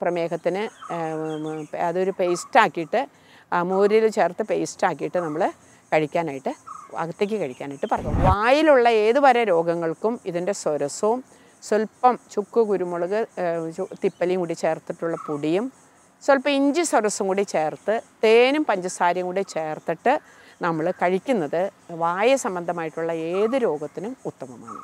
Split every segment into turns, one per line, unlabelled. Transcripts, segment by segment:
പ്രമേഹത്തിന് ഏം, അതൊരു പേസ്റ്റാക്കിയിട്ട് മോരിൽ ചേർത്ത് പേസ്റ്റാക്കിയിട്ട് നമ്മൾ കഴിക്കാനായിട്ട് അകത്തേക്ക് കഴിക്കാനായിട്ട് പറയും വായിലുള്ള ഏത് വരെ രോഗങ്ങൾക്കും ഇതിൻ്റെ സ്വരസവും സ്വല്പം ചുക്ക് കുരുമുളക് ഏഹ്, ചു- തിപ്പലിയും കൂടി ചേർത്തിട്ടുള്ള പൊടിയും സ്വല്പം ഇഞ്ചി സ്വരസും കൂടി ചേർത്ത് തേനും പഞ്ചസാരയും കൂടി ചേർത്തിട്ട് നമ്മൾ കഴിക്കുന്നത് വായ സംബന്ധമായിട്ടുള്ള ഏത് രോഗത്തിനും ഉത്തമമാണ്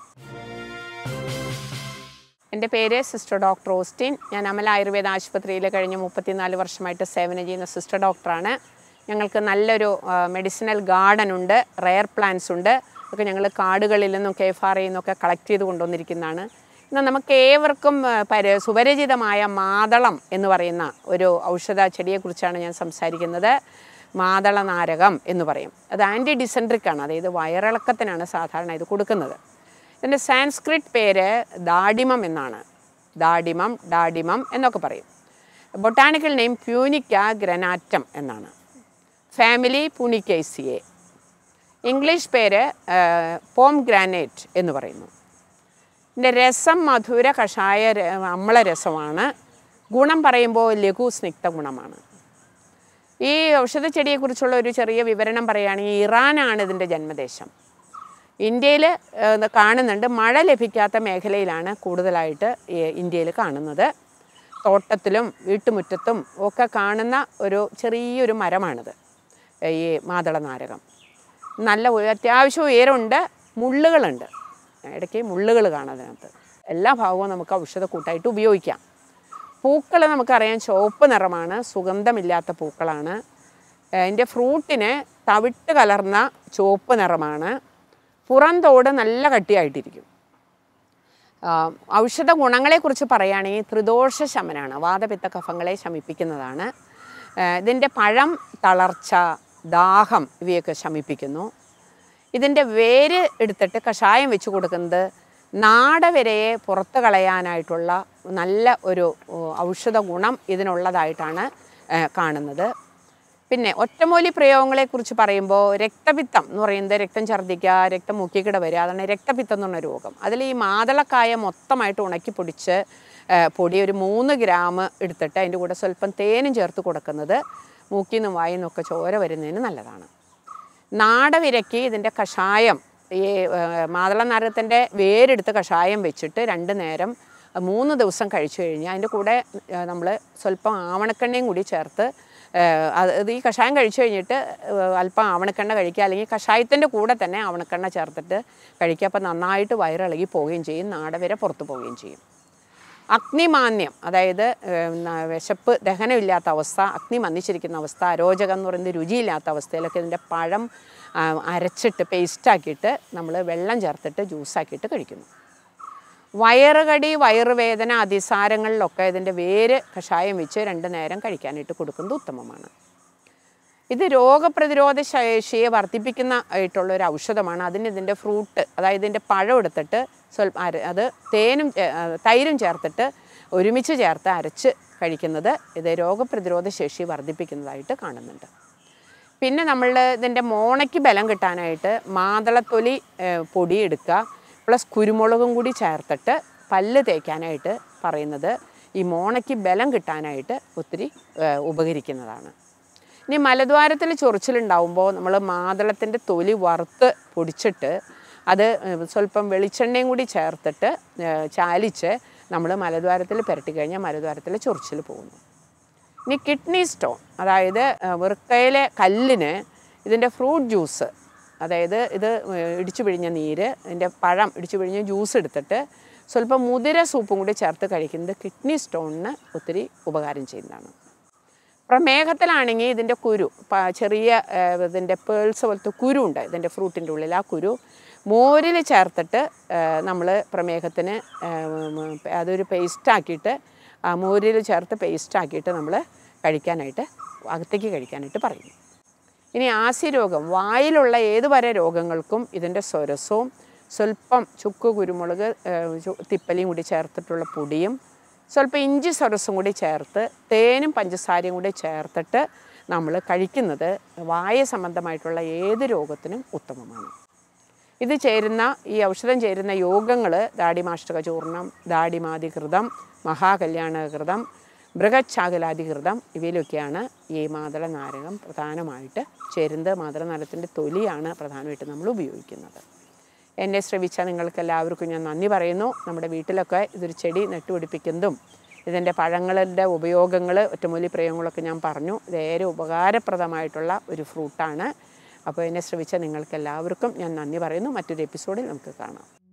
എൻ്റെ പേര് സിസ്റ്റർ ഡോക്ടർ ഓസ്റ്റിൻ ഞാൻ അമല ആയുർവേദ ആശുപത്രിയിൽ കഴിഞ്ഞ മുപ്പത്തിനാല് വർഷമായിട്ട് സേവനം ചെയ്യുന്ന സിസ്റ്റർ ഡോക്ടറാണ് ഞങ്ങൾക്ക് നല്ലൊരു മെഡിസിനൽ ഗാർഡൻ ഉണ്ട് റെയർ പ്ലാന്റ്സ് ഉണ്ട് ഒക്കെ ഞങ്ങൾ കാടുകളിൽ നിന്നും കെ എഫ് ആർ നിന്നൊക്കെ കളക്ട് ചെയ്ത് കൊണ്ടുവന്നിരിക്കുന്നതാണ് ഇന്ന് നമുക്ക് ഏവർക്കും ആ, പരി സുപരിചിതമായ മാതളം എന്ന് പറയുന്ന ഒരു ഔഷധ ചെടിയെക്കുറിച്ചാണ് ഞാൻ സംസാരിക്കുന്നത് മാതള നാരകം എന്ന് പറയും അത് ആൻറ്റി ഡിസെൻട്രിക് ആണ് അതായത് വയറിളക്കത്തിനാണ് സാധാരണ ഇത് കൊടുക്കുന്നത് ഇതിൻ്റെ സാൻസ്ക്രിറ്റ് പേര് ദാഡിമം എന്നാണ് ദാഡിമം ഡാഡിമം എന്നൊക്കെ പറയും ബൊട്ടാണിക്കൽ നെയിം പ്യൂനിക്ക ഗ്രനാറ്റം എന്നാണ് ഫാമിലി പുനിക്കേസിയെ ഇംഗ്ലീഷ് പേര് പോം ഗ്രാനൈറ്റ് എന്ന് പറയുന്നു ഇതിൻ്റെ രസം മധുര കഷായ ര- അമ്ല രസമാണ് ഗുണം പറയുമ്പോൾ ലഘു സ്നിഗ്ധ ഗുണമാണ് ഈ ഔഷധച്ചെടിയെക്കുറിച്ചുള്ള ഒരു ചെറിയ വിവരണം പറയുകയാണെങ്കിൽ ഇറാനാണ് ഇതിൻ്റെ ജന്മദേശം ഇന്ത്യയിൽ കാണുന്നുണ്ട് മഴ ലഭിക്കാത്ത മേഖലയിലാണ് കൂടുതലായിട്ട് ഇന്ത്യയിൽ കാണുന്നത് തോട്ടത്തിലും വീട്ടുമുറ്റത്തും ഒക്കെ കാണുന്ന ഒരു ചെറിയൊരു മരമാണിത് ഈ മാതള നാരകം നല്ല ഉയ- അത്യാവശ്യം ഉയരമുണ്ട് മുള്ളുകളുണ്ട് ഇടയ്ക്ക് മുള്ളുകൾ കാണാം അതിനകത്ത് എല്ലാ ഭാഗവും നമുക്ക് ഔഷധക്കൂട്ടായിട്ട് ഉപയോഗിക്കാം പൂക്കൾ നമുക്കറിയാം ചുവപ്പ് നിറമാണ് സുഗന്ധമില്ലാത്ത പൂക്കളാണ് അതിൻ്റെ ഫ്രൂട്ടിന് തവിട്ട് കലർന്ന ചുവപ്പ് നിറമാണ് പുറന്തോട് നല്ല കട്ടിയായിട്ടിരിക്കും ആ, ഔഷധ ഗുണങ്ങളെക്കുറിച്ച് പറയുകയാണെങ്കിൽ ത്രിദോഷ ശമനാണ് വാദപിത്ത കഫങ്ങളെ ശമിപ്പിക്കുന്നതാണ് ആ, ഇതിൻ്റെ പഴം തളർച്ച ദാഹം ഇവയൊക്കെ ശമിപ്പിക്കുന്നു ഇതിൻ്റെ വേര് എടുത്തിട്ട് കഷായം വെച്ച് കൊടുക്കുന്നത് നാടവരയെ പുറത്ത് കളയാനായിട്ടുള്ള നല്ല ഒരു ഓ, ഔഷധ ഗുണം ഇതിനുള്ളതായിട്ടാണ് ആ, കാണുന്നത് പിന്നെ ഒറ്റമൂലി പ്രയോഗങ്ങളെക്കുറിച്ച് പറയുമ്പോൾ രക്തപിത്തം എന്ന് പറയുന്നത് രക്തം ഛർദ്ദിക്കുക രക്തം മൂക്കിക്കിട വരിക അതാണ് രക്തപിത്തം എന്ന് പറഞ്ഞ രോഗം അതിൽ ഈ മാതളക്കായ മൊത്തമായിട്ട് ഉണക്കി പൊടിച്ച് ആ, പൊടി ഒരു മൂന്ന് ഗ്രാം എടുത്തിട്ട് അതിൻ്റെ കൂടെ സ്വല്പം തേനും ചേർത്ത് കൊടുക്കുന്നത് മൂക്കിൽ നിന്നും വായിൽ നിന്നൊക്കെ ചോര വരുന്നതിന് നല്ലതാണ് നാടവിരയ്ക്ക് ഇതിൻ്റെ കഷായം ഈ മാതള നാരകത്തിൻ്റെ വേരെടുത്ത് കഷായം വെച്ചിട്ട് രണ്ട് നേരം ആ, മൂന്ന് ദിവസം കഴിച്ചു കഴിഞ്ഞാൽ അതിൻ്റെ കൂടെ നമ്മൾ സ്വല്പം ആവണക്കെണ്ണയും കൂടി ചേർത്ത് ആ, അത് ഇത് ഈ കഷായം കഴിച്ചു കഴിഞ്ഞിട്ട് ആ, അല്പം ആവണക്കെണ്ണ കഴിക്കുക അല്ലെങ്കിൽ കഷായത്തിൻ്റെ കൂടെ തന്നെ ആവണക്കെണ്ണ ചേർത്തിട്ട് കഴിക്കുക അപ്പോൾ നന്നായിട്ട് വയറിളകി പോവുകയും ചെയ്യും നാടവര പുറത്തു പോവുകയും ചെയ്യും അഗ്നിമാന്യം അതായത് ഏഹ്, ന- വിശപ്പ് ദഹനമില്ലാത്ത അവസ്ഥ അഗ്നി മന്ദിച്ചിരിക്കുന്ന അവസ്ഥ അരോചകം എന്ന് പറയുന്നത് രുചിയില്ലാത്ത അവസ്ഥയിലൊക്കെ ഇതിൻ്റെ പഴം ആ, അരച്ചിട്ട് പേസ്റ്റാക്കിയിട്ട് നമ്മൾ വെള്ളം ചേർത്തിട്ട് ജ്യൂസാക്കിയിട്ട് കഴിക്കുന്നു വയറുകടി വയറുവേദന അതിസാരങ്ങളിലൊക്കെ ഇതിൻ്റെ വേര് കഷായം വെച്ച് രണ്ട് നേരം കഴിക്കാനായിട്ട് കൊടുക്കുന്നത് ഉത്തമമാണ് ഇത് രോഗപ്രതിരോധ ശേഷിയെ വർദ്ധിപ്പിക്കുന്ന ആയിട്ടുള്ള ഒരു ഔഷധമാണ് അതിന് ഇതിൻ്റെ ഫ്രൂട്ട് അതായത് ഇതിൻ്റെ പഴം എടുത്തിട്ട് സ്വല്പം അര അത് തേനും ചേ- ആ, തൈരും ചേർത്തിട്ട് ഒരുമിച്ച് ചേർത്ത് അരച്ച് കഴിക്കുന്നത് ഇത് രോഗപ്രതിരോധ ശേഷി വർദ്ധിപ്പിക്കുന്നതായിട്ട് കാണുന്നുണ്ട് പിന്നെ നമ്മൾ ഇതിൻ്റെ മോണയ്ക്ക് ബലം കിട്ടാനായിട്ട് മാതളത്തൊലി ഏഹ്, പൊടി എടുക്കുക പ്ലസ് കുരുമുളകും കൂടി ചേർത്തിട്ട് പല്ല് തേക്കാനായിട്ട് പറയുന്നത് ഈ മോണയ്ക്ക് ബലം കിട്ടാനായിട്ട് ഒത്തിരി ഏഹ്, ഉപകരിക്കുന്നതാണ് ഇനി മലദ്വാരത്തിൽ ചൊറിച്ചിലുണ്ടാവുമ്പോൾ നമ്മൾ മാതളത്തിൻ്റെ തൊലി വറുത്ത് പൊടിച്ചിട്ട് അത് ഏഹ്, സ്വല്പം വെളിച്ചെണ്ണയും കൂടി ചേർത്തിട്ട് ഏഹ്, ചാലിച്ച് നമ്മൾ മലദ്വാരത്തിൽ പുരട്ടി കഴിഞ്ഞാൽ മലദ്വാരത്തിൽ ചൊറിച്ചിൽ പോകുന്നു ഇനി കിഡ്നി സ്റ്റോൺ അതായത് ആ, വൃക്കയിലെ കല്ലിന് ഇതിൻ്റെ ഫ്രൂട്ട് ജ്യൂസ് അതായത് ഇത് ഏഹ്, ഇടിച്ചു പിഴിഞ്ഞ നീര് ഇതിൻ്റെ പഴം ഇടിച്ചു പിഴിഞ്ഞ ജ്യൂസ് എടുത്തിട്ട് സ്വല്പം മുതിര സൂപ്പും കൂടി ചേർത്ത് കഴിക്കുന്നത് കിഡ്നി സ്റ്റോണിന് ഒത്തിരി ഉപകാരം ചെയ്യുന്നതാണ് പ്രമേഹത്തിലാണെങ്കിൽ ഇതിൻ്റെ കുരു പ- ചെറിയ ഏഹ്, ഇതിൻ്റെ പേൾസ് പോലത്തെ കുരു ഉണ്ട് ഇതിൻ്റെ ഫ്രൂട്ടിൻ്റെ ഉള്ളിൽ ആ കുരു മോരിൽ ചേർത്തിട്ട് നമ്മൾ പ്രമേഹത്തിന് ഏഹ്, ഉം, അതൊരു പേസ്റ്റാക്കിയിട്ട് ആ മോരിൽ ചേർത്ത് പേസ്റ്റാക്കിയിട്ട് നമ്മൾ കഴിക്കാനായിട്ട് അകത്തേക്ക് കഴിക്കാനായിട്ട് പറയും ഇനി ആസ്യ രോഗം വായിലുള്ള ഏത് വരെ രോഗങ്ങൾക്കും ഇതിൻ്റെ സ്വരസവും സ്വല്പം ചുക്ക് കുരുമുളക് ഏഹ്, ചു- തിപ്പലിയും കൂടി ചേർത്തിട്ടുള്ള പൊടിയും സ്വല്പം ഇഞ്ചി സ്വരസും കൂടി ചേർത്ത് തേനും പഞ്ചസാരയും കൂടി ചേർത്തിട്ട് നമ്മൾ കഴിക്കുന്നത് വായ സംബന്ധമായിട്ടുള്ള ഏത് രോഗത്തിനും ഉത്തമമാണ് ഇത് ചേരുന്ന ഈ ഔഷധം ചേരുന്ന യോഗങ്ങൾ ദാടിമാഷ്ടക ചൂർണം ദാടിമാതികൃതം മഹാകല്യാണകൃതം ബൃഹച്ചാകലാധികൃതം ഇവയിലൊക്കെയാണ് ഈ മാതള നാരകം പ്രധാനമായിട്ട് ചേരുന്നത് മാതള നാരകത്തിൻ്റെ തൊലിയാണ് പ്രധാനമായിട്ട് നമ്മൾ ഉപയോഗിക്കുന്നത് എന്നെ ശ്രവിച്ച നിങ്ങൾക്ക് എല്ലാവർക്കും ഞാൻ നന്ദി പറയുന്നു നമ്മുടെ വീട്ടിലൊക്കെ ഇതൊരു ചെടി നട്ടുപിടിപ്പിക്കുന്നതും ഇതിൻ്റെ പഴങ്ങളുടെ ഉപയോഗങ്ങൾ ഒറ്റമൂലി പ്രയോഗങ്ങളൊക്കെ ഞാൻ പറഞ്ഞു ഇത് ഏറെ ഉപകാരപ്രദമായിട്ടുള്ള ഒരു ഫ്രൂട്ടാണ് അപ്പോൾ എന്നെ ശ്രവിച്ച നിങ്ങൾക്ക് എല്ലാവർക്കും ഞാൻ നന്ദി പറയുന്നു മറ്റൊരു എപ്പിസോഡിൽ നമുക്ക് കാണാം